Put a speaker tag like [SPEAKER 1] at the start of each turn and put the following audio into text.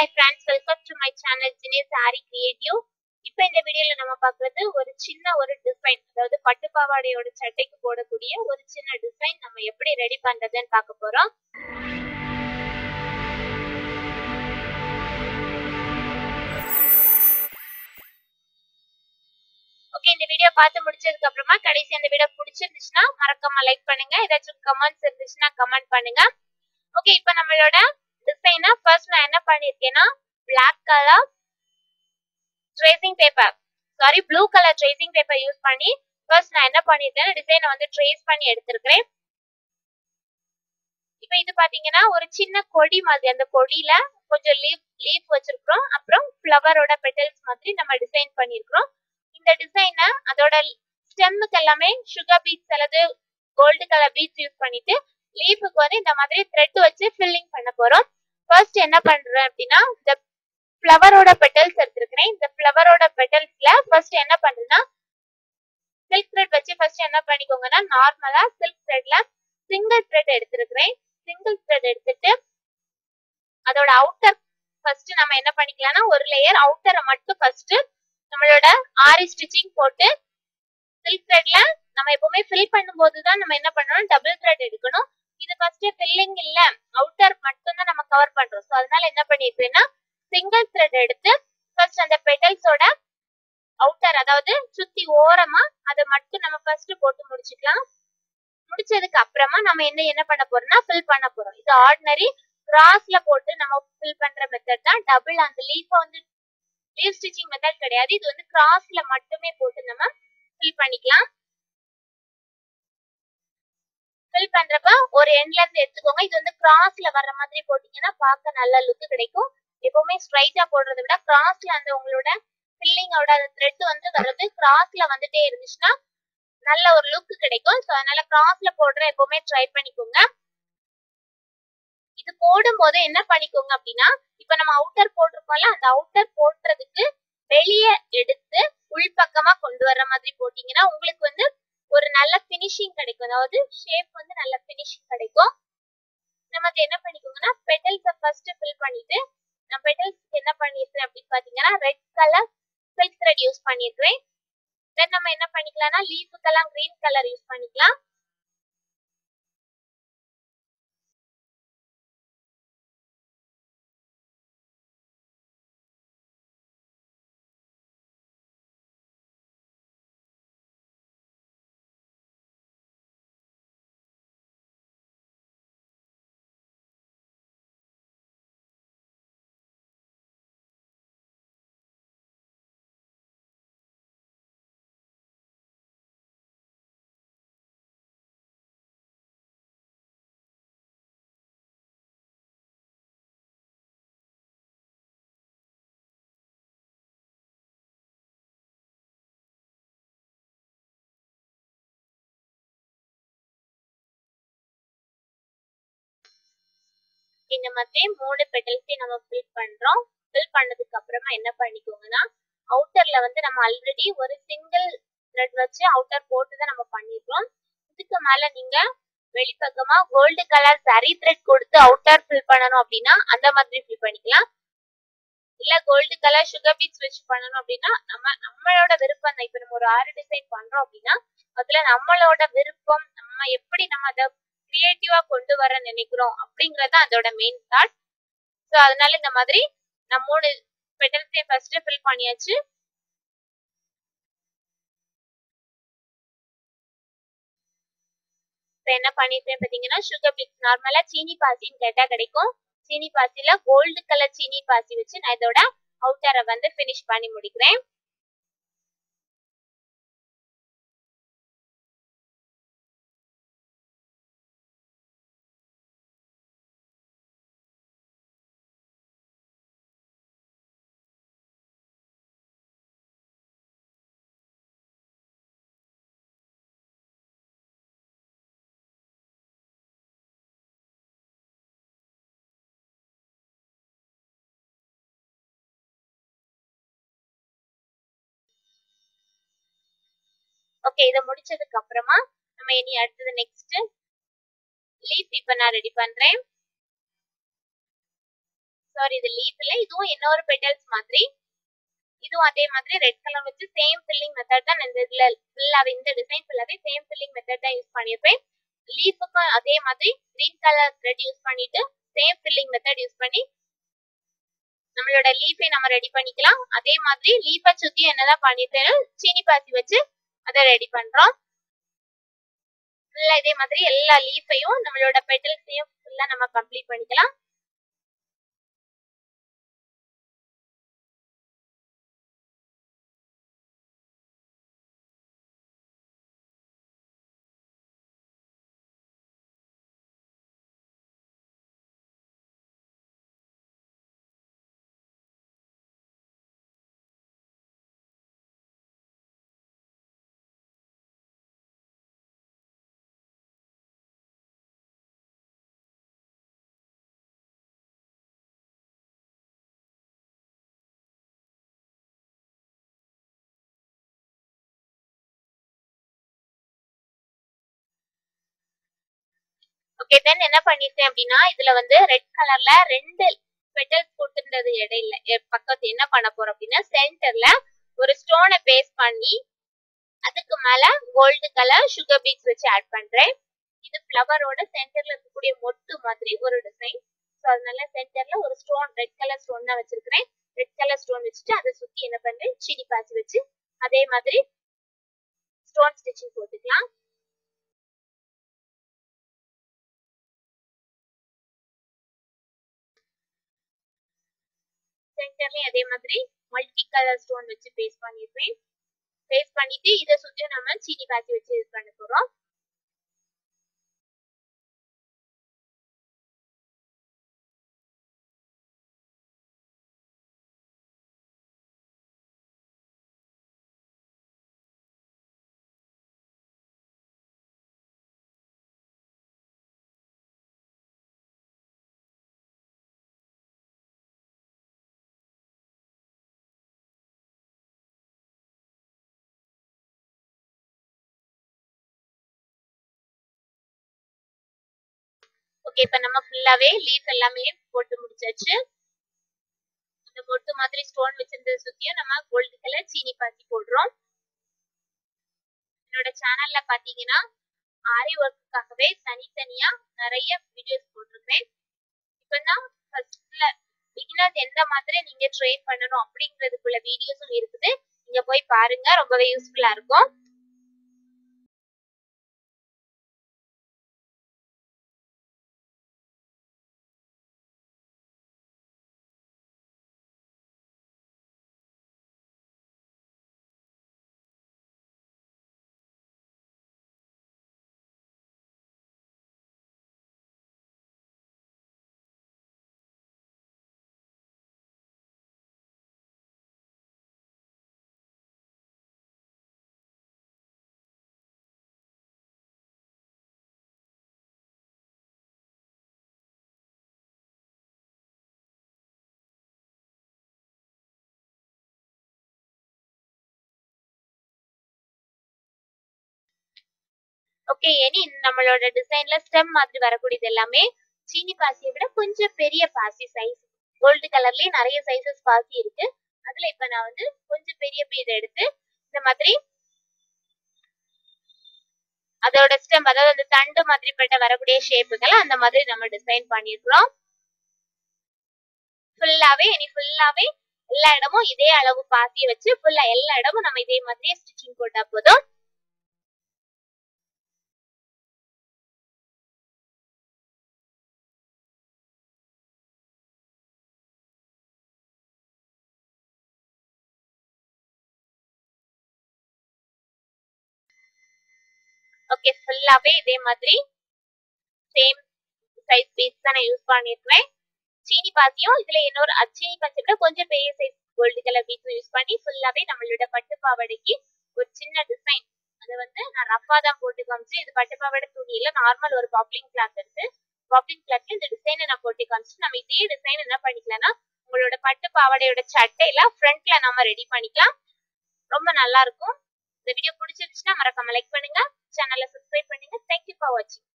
[SPEAKER 1] hi friends welcome to my channel ஜினே சாரி creative இப்போ இந்த வீடியோல நம்ம பார்க்குறது ஒரு சின்ன ஒரு டிசைன் அதாவது பட்டு பாவாடையோட சட்டைக்கு போடக்கூடிய ஒரு சின்ன டிசைன் நம்ம எப்படி ரெடி பண்றதுன்னு பார்க்க போறோம் ஓகே இந்த வீடியோ பார்த்து முடிச்சதுக்கு அப்புறமா கடைசி அந்த வீடியோ பிடிச்சிருந்துச்சுன்னா மறக்காம லைக் பண்ணுங்க ஏதாச்சும் கமெண்ட்ஸ் இருந்துச்சுன்னா கமெண்ட் பண்ணுங்க ஓகே இப்போ நம்மளோட டிசைனா ஃபர்ஸ்ட் நான் என்ன பண்ணிருக்கேன்னா black colour tracing paper sorry blue colour tracing paper use பண்ணி ஃபர்ஸ்ட் நான் என்ன பண்ணிருக்கேன் டிசைனை வந்து ட்ரேஸ் பண்ணி எடுத்திருக்கிறேன் இப்போ இது பாத்தீங்கன்னா ஒரு சின்ன கொடி மாதிரி அந்த கொடியில கொஞ்சம் லீஃப் லீஃப் வச்சிருக்கிறோம் அப்புறம் ஃப்ளவரோட பெட்டல்ஸ் மாதிரி நம்ம டிசைன் பண்ணிருக்கிறோம் இந்த டிசைனை அதோட ஸ்டெம்முக்கு எல்லாமே சுகர் பீட்ஸ் அல்லது கோல்டு கலர் பீட்ஸ் யூஸ் பண்ணிட்டு லீஃபுக்கு வந்து இந்த மாதிரி த்ரெட் வச்சு ஃபில்லிங் பண்ண போறோம் ஃபர்ஸ்ட் என்ன பண்றேன் அப்படின்னா இந்த ஃப்ளவரோட பெட்டல்ஸ் எடுத்திருக்கிறேன் இந்த ஃப்ளவரோட பெட்டல்ஸ்ல ஃபர்ஸ்ட் என்ன பண்றேன்னா சில்க் த்ரெட் வச்சு ஃபர்ஸ்ட் என்ன பண்ணிக்கோங்கன்னா நார்மலா சில்க் த்ரெட்ல சிங்கிள் த்ரெட் எடுத்திருக்கிறேன் சிங்கிள் த்ரெட் எடுத்துட்டு அதோட அவுட்டர் ஃபர்ஸ்ட் நம்ம என்ன பண்ணிக்கலாம்னா ஒரு லேயர் அவுட்டரை மட்டும் ஃபர்ஸ்ட் நம்மளோட ஆரி ஸ்டிச்சிங் போட்டு சில்க் த்ரெட்ல நம்ம எப்பவுமே ஃபில் பண்ணும்போது தான் நம்ம என்ன பண்ணணும் டபுள் த்ரெட் எடுக்கணும் இது ஃபர்ஸ்ட் ஃபில்லிங் இல்ல அவுட்டர் மட்டும் தான் நம்ம கவர் பண்றோம் ஸோ அதனால என்ன பண்ணிருக்கேன்னா சிங்கிள் த்ரெட் எடுத்து ஃபர்ஸ்ட் அந்த பெட்டல்ஸோட அவுட்டர் அதாவது சுத்தி ஓரமா அதை மட்டும் நம்ம ஃபர்ஸ்ட் போட்டு முடிச்சுக்கலாம் முடிச்சதுக்கு அப்புறமா நம்ம என்ன என்ன பண்ண போறோம்னா ஃபில் பண்ண போறோம் இது ஆர்டினரி கிராஸ்ல போட்டு நம்ம ஃபில் பண்ற மெத்தட் தான் டபுள் அந்த லீஃபை வந்து லீவ் ஸ்டிச்சிங் மெத்தட் கிடையாது இது வந்து கிராஸ்ல மட்டுமே போட்டு நம்ம ஃபில் பண்ணிக்கலாம் ஃபில் பண்றப்ப ஒரு எண்ட்ல இருந்து எடுத்துக்கோங்க இது வந்து கிராஸ்ல வர்ற மாதிரி போட்டீங்கன்னா பார்க்க நல்ல லுக் கிடைக்கும் எப்பவுமே ஸ்ட்ரைட்டா போடுறதை விட கிராஸ்ல அந்த உங்களோட ஃபில்லிங்கோட அந்த த்ரெட் வந்து வர்றது கிராஸ்ல வந்துட்டே இருந்துச்சுன்னா நல்ல ஒரு லுக் கிடைக்கும் ஸோ அதனால கிராஸ்ல போடுற எப்பவுமே ட்ரை பண்ணிக்கோங்க இது போடும்போது என்ன பண்ணிக்கோங்க அப்படின்னா இப்ப நம்ம அவுட்டர் போட்டிருக்கோம்ல அந்த அவுட்டர் போடுறதுக்கு வெளியே எடுத்து உள்பக்கமா கொண்டு வர்ற மாதிரி போட்டீங்கன்னா உங்களுக்கு வந்து ஒரு நல்ல பினிஷிங் கிடைக்கும் அதாவது ஷேப் வந்து நல்ல பினிஷிங் கிடைக்கும் நமக்கு என்ன பண்ணிக்கோங்கன்னா பெட்டல்ஸை ஃபர்ஸ்ட் ஃபில் பண்ணிட்டு நான் பெட்டல்ஸ்க்கு என்ன பண்ணிருக்கேன் அப்படின்னு பாத்தீங்கன்னா red colour silk thread use பண்ணிருக்கிறேன் தென் நம்ம என்ன பண்ணிக்கலாம்னா லீஃபுக்கெல்லாம் கிரீன் கலர் யூஸ் பண்ணிக்கலாம் இந்த மாதிரி மூணு பெட்டல்ஸையும் நம்ம ஃபில் பண்றோம் ஃபில் பண்ணதுக்கு அப்புறமா என்ன பண்ணிக்கோங்கன்னா அவுட்டர்ல வந்து நம்ம ஆல்ரெடி ஒரு சிங்கிள் த்ரெட் வச்சு அவுட்டர் போட்டு தான் நம்ம பண்ணிருக்கோம் இதுக்கு மேல நீங்க வெளிப்பக்கமா கோல்டு கலர் சரி த்ரெட் கொடுத்து அவுட்டர் ஃபில் பண்ணணும் அப்படின்னா அந்த மாதிரி ஃபில் பண்ணிக்கலாம் இல்ல கோல்டு கலர் சுகர் பீட்ஸ் வச்சு பண்ணணும் அப்படின்னா நம்ம நம்மளோட விருப்பம் தான் இப்ப நம்ம ஒரு ஆறு டிசைன் பண்றோம் அப்படின்னா அதுல நம்மளோட விருப்பம் நம்ம எப்படி நம்ம அதை கிரியேட்டிவா கொண்டு வர நினைக்கிறோம் அப்படிங்கறது அதோட மெயின் தாட் ஸோ அதனால இந்த மாதிரி நான் மூணு பெட்டல்ஸையும் ஃபர்ஸ்ட் ஃபில் பண்ணியாச்சு இப்போ என்ன பண்ணிருக்கேன் பார்த்தீங்கன்னா சுகர் பீட்ஸ் நார்மலா சீனி பாசின்னு கேட்டா கிடைக்கும் சீனி பாசில கோல்டு கலர் சீனி பாசி வச்சு நான் இதோட அவுட்டரை வந்து ஃபினிஷ் பண்ணி முடிக்கிறேன் ஓகே இதை முடிச்சதுக்கு அப்புறமா நம்ம இனி அடுத்தது நெக்ஸ்ட் லீஃப் இப்போ நான் ரெடி பண்றேன் ஸோ சாரி இது லீஃப்ல இதுவும் இன்னொரு பெட்டல்ஸ் மாதிரி இதுவும் அதே மாதிரி ரெட் கலர் வச்சு சேம் ஃபில்லிங் மெத்தட் தான் இந்த இதுல ஃபுல்லாவே இந்த டிசைன் ஃபுல்லாவே சேம் ஃபில்லிங் மெத்தட் தான் யூஸ் பண்ணியிருப்பேன் லீஃபுக்கும் அதே மாதிரி கிரீன் கலர் த்ரெட் யூஸ் பண்ணிட்டு சேம் ஃபில்லிங் மெத்தட் யூஸ் பண்ணி நம்மளோட லீஃபை நம்ம ரெடி பண்ணிக்கலாம் அதே மாதிரி லீஃபை சுத்தி என்னதான் பண்ணிட்டு சீனி பாசி வச்சு அதை ரெடி பண்றோம் ஃபுல்லா இதே மாதிரி எல்லா லீஃபையும் நம்மளோட பெட்டல்ஸையும் ஃபுல்லா நம்ம கம்ப்ளீட் பண்ணிக்கலாம் ஓகே தென் என்ன பண்ணிருக்கேன் அப்படின்னா இதுல வந்து ரெட் கலர்ல ரெண்டு பெட்டல்ஸ் கொடுத்துருந்தது இடையில எ- பக்கத்து என்ன பண்ண போறோம் அப்படின்னா சென்டர்ல ஒரு ஸ்டோனை பேஸ்ட் பண்ணி அதுக்கு மேல கோல்டு கலர் சுகர் பீட்ஸ் வச்சு ஆட் பண்றேன் இது ஃப்ளவரோட சென்டர்ல இருக்கக்கூடிய மொட்டு மாதிரி ஒரு டிசைன் ஸோ அதனால சென்டர்ல ஒரு ஸ்டோன் ரெட் கலர் ஸ்டோன் தான் வச்சிருக்கிறேன் ரெட் கலர் ஸ்டோன் வச்சுட்டு அதை சுத்தி என்ன பண்றேன் சிடி பாசி வச்சு அதே மாதிரி ஸ்டோன் ஸ்டிச்சிங் போட்டுக்கலாம் சென்டர்லயும் அதே மாதிரி மல்டி கலர் ஸ்டோன் வச்சு பேஸ்ட் பண்ணிருப்பேன் பேஸ்ட் பண்ணிட்டு இதை சுத்தி நம்ம சீனி பாசி வச்சு இது பண்ண போறோம் ஓகே இப்ப நம்ம ஃபுல்லாவே லீஃப் எல்லாமே போட்டு முடிச்சாச்சு இந்த மொட்டு மாதிரி ஸ்டோன் வச்சிருந்தது சுத்தியும் நம்ம கோல்டு கலர் சீனி பாசி போடுறோம் என்னோட சேனல்ல பாத்தீங்கன்னா ஆரி ஒர்க்குக்காகவே தனித்தனியா நிறைய வீடியோஸ் போட்டிருக்கேன் இப்போ தான் ஃபர்ஸ்ட்ல பிகினர்ஸ் எந்த மாதிரி நீங்க ட்ரெயின் பண்ணணும் அப்படிங்கிறதுக்குள்ள வீடியோஸும் இருக்குது நீங்க போய் பாருங்க ரொம்பவே யூஸ்ஃபுல்லா இருக்கும் ஓகே இனி நம்மளோட டிசைன்ல ஸ்டெம் மாதிரி வரக்கூடியது எல்லாமே சீனி பாசியை விட கொஞ்சம் பெரிய பாசி சைஸ் கோல்டு கலர்லயே நிறைய சைசஸ் பாசி இருக்கு அதுல இப்ப நான் வந்து கொஞ்சம் பெரிய பீஸ் எடுத்து இந்த மாதிரி அதோட ஸ்டெம் அதாவது அந்த தண்டு மாதிரி பட்ட வரக்கூடிய ஷேப்புகளை அந்த மாதிரி நம்ம டிசைன் பண்ணிருக்கிறோம் ஃபுல்லாவே இனி ஃபுல்லாவே எல்லா இடமும் இதே அளவு பாசியை வச்சு ஃபுல்லா எல்லா இடமும் நம்ம இதே மாதிரியே ஸ்டிச்சிங் போட்டா போதும் ஓகே ஃபுல்லாவே இதே மாதிரி சேம் சைஸ் பீஸ் தான் நான் யூஸ் பண்ணிருக்கேன் சீனி பாசியும் இதுல இன்னொரு அ- சீனி பாசி விட கொஞ்சம் பெரிய size gold colour piece use பண்ணி ஃபுல்லாவே நம்மளோட பட்டு பாவாடைக்கு ஒரு சின்ன டிசைன் அது வந்து நான் ரஃபா தான் போட்டு காமிச்சு இது பட்டு பாவாடை துணியில நார்மல் ஒரு பாப்ளிங் கிளாத் இருக்கு பாப்ளிங் கிளாத்ல இந்த டிசைனை நான் போட்டு காமிச்சு நம்ம இதே டிசைன் என்ன பண்ணிக்கலாம்னா உங்களோட பட்டு பாவாடையோட சட்டையில ஃப்ரண்ட்ல நம்ம ரெடி பண்ணிக்கலாம் ரொம்ப நல்லா இருக்கும் இந்த வீடியோ பிடிச்சிருந்துச்சுன்னா மறக்காம லைக் பண்ணுங்க சேனலை சப்ஸ்கிரைப் பண்ணுங்க தேங்க்யூ ஃபார் வாட்சிங்